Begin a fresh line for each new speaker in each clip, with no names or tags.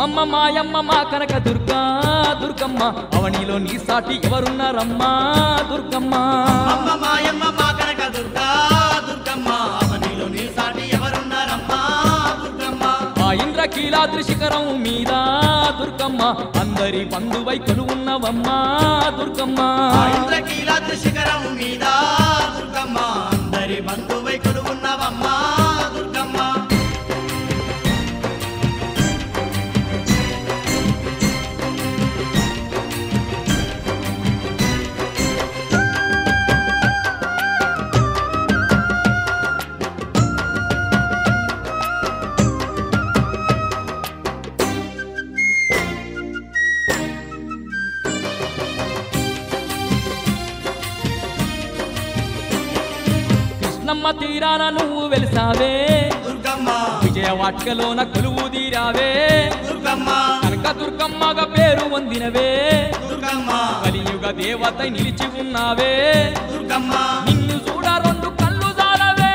అమ్మమ్మ మాయమ్మ మా కనక దుర్గా దుర్గమ్మ అవనిలో నీ సాటి ఎవరున్నారమ్మా దుర్గమ్మ
అమ్మ మాయమ్మ మా కనక దుర్గా దుర్గమ్మ అవనిలో నీ సాటి ఎవరున్నారమ్మా దుర్గమ్మ
ఆ ఇంద్రకీలాద్రి శిఖరం మీద దుర్గమ్మ అందరి బంధువై కొలువున్నవమ్మా దుర్గమ్మ
ఆ ఇంద్రకీలాద్రి శిఖరం మీద దుర్గమ్మ అందరి బంధువై కొలువున్నవమ్మా దుర్గమ్మ
కృష్ణమ్మ తీరాన నువ్వు వెలిసావే
దుర్గమ్మ
విజయవాటికలోన కొలువు తీరావే
దుర్గమ్మ
కనక దుర్గమ్మగా పేరు పొందినవే
దుర్గమ్మ
కలియుగ దేవత నిలిచి ఉన్నావే
దుర్గమ్మ
నిన్ను చూడ రెండు కళ్ళు జాలవే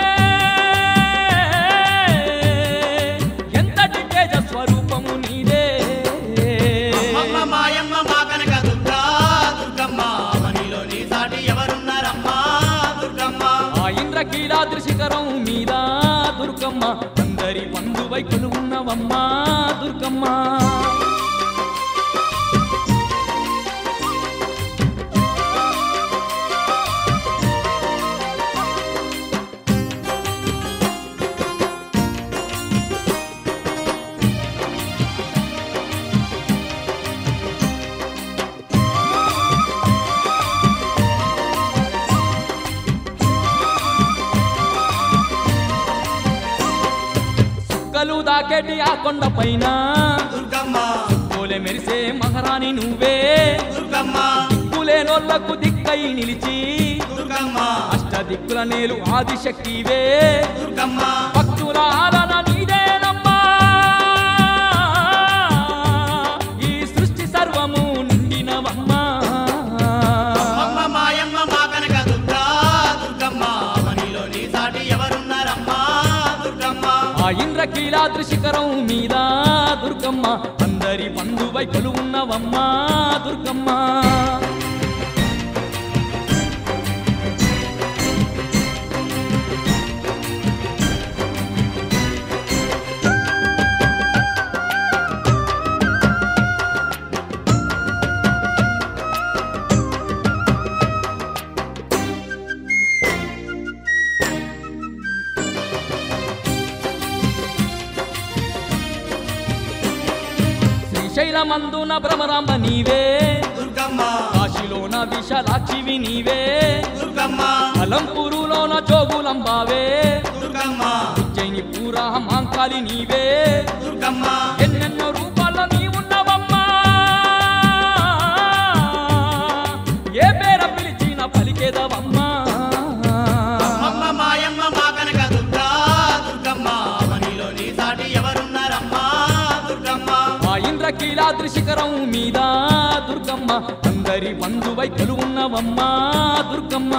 ఎంతటి తేజ స్వరూపము నీదే
అమ్మ మాయమ్మ మా కనక దుర్గా దుర్గమ్మ అవనిలో నీ సాటి ఎవరున్నారమ్మా దుర్గమ్మ
ఆ ఇంద్రకీలాద్రి శిఖరం మీద దుర్గమ్మ అందరి బంధువై కొలువున్నవమ్మా దుర్గమ్మ సుక్కలు దాకేటి ఆ కొండ పైన
దుర్గమ్మ
కోలె మెరిసే మహారాణి నువ్వే
దుర్గమ్మ
దిక్కులేనోళ్లకు దిక్కై నిలిచి
దుర్గమ్మ
అష్ట దిక్కుల నేలు ఆదిశక్తివే
దుర్గమ్మ
భక్తుల ఆలన నీదేనమ్మా ఈ సృష్టి సర్వము నిండినవమ్మా
అమ్మ మాయమ్మ మా కనక దుర్గా దుర్గమ్మ అవనిలో నీ సాటి ఎవరున్నారమ్మా దుర్గమ్మ
ఆ ఇంద్రకీలాద్రి శిఖరం మీద దుర్గమ్మ అందరి బంధువై కొలువున్నవమ్మా దుర్గమ్మ శ్రీశైలమందున భ్రమరాంబ నీవే
దుర్గమ్మ
కాశీలోన విశాలాక్షివి నీవే
దుర్గమ్మ
అలంపూరులోన జోగులంబావే
దుర్గమ్మ
ఉజ్జయిని పూరా మాంకాలి నీవే
దుర్గమ్మ
ఎన్నెన్నో రూపాల్లో నీ ఉన్నవమ్మా ఏ పేర పిలిచిన పలికేదవమ్మా
అమ్మ మాయమ్మ మా కనక దుర్గా దుర్గమ్మ అవనిలో నీ సాటి ఎవరున్నారమ్మా దుర్గమ్మ
ఆ ఇంద్రకీలాద్రి శిఖరం మీద దుర్గమ్మ అందరి బంధువై కొలువున్నవమ్మా దుర్గమ్మ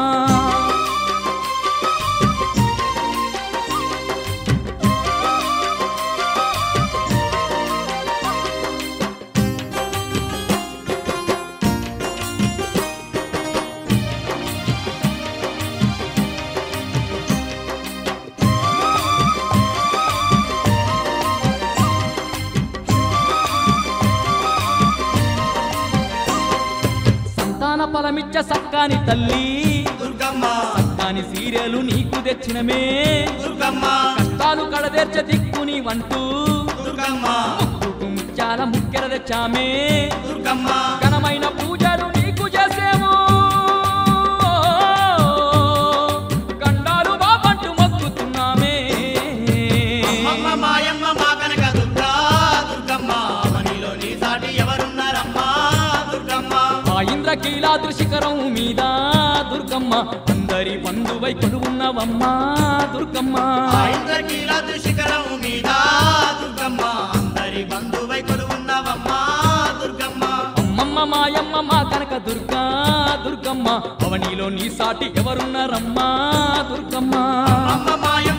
సంతాన ఫలమిచ్చ సక్కాని తల్లి
దుర్గమ్మ
సక్కాని సీరియలు నీకు తెచ్చినమే
దుర్గమ్మ
కష్టాలు కడదేర్చ దిక్కుని వంటూ
దుర్గమ్మ
ముక్కుకు ముత్యాల ముక్కెర తెచ్చామే
దుర్గమ్మ
ఘనమైన పూజలు నీకు చేసేము గండాలు బాబంటూ మొక్కుతున్నామే
అమ్మ మాయమ్మ మా కనక దుర్గా దుర్గమ్మ అవనిలో నీ సాటి ఎవరున్నారమ్మా దుర్గమ్మ
ఆ ఇంద్రకీలాద్రి శిఖరం మీద దుర్గమ్మ అందరి బంధువై కొలువున్నవమ్మా దుర్గమ్మ
ఆ ఇంద్రకీలాద్రి శిఖరం మీద దుర్గమ్మ అందరి బంధువై కొలువున్నవమ్మా దుర్గమ్మ
అమ్మమ్మ మాయమ్మ మా కనక దుర్గా దుర్గమ్మ అవనిలో నీ సాటి ఎవరున్నారమ్మా దుర్గమ్మ
అమ్మ మాయమ్మ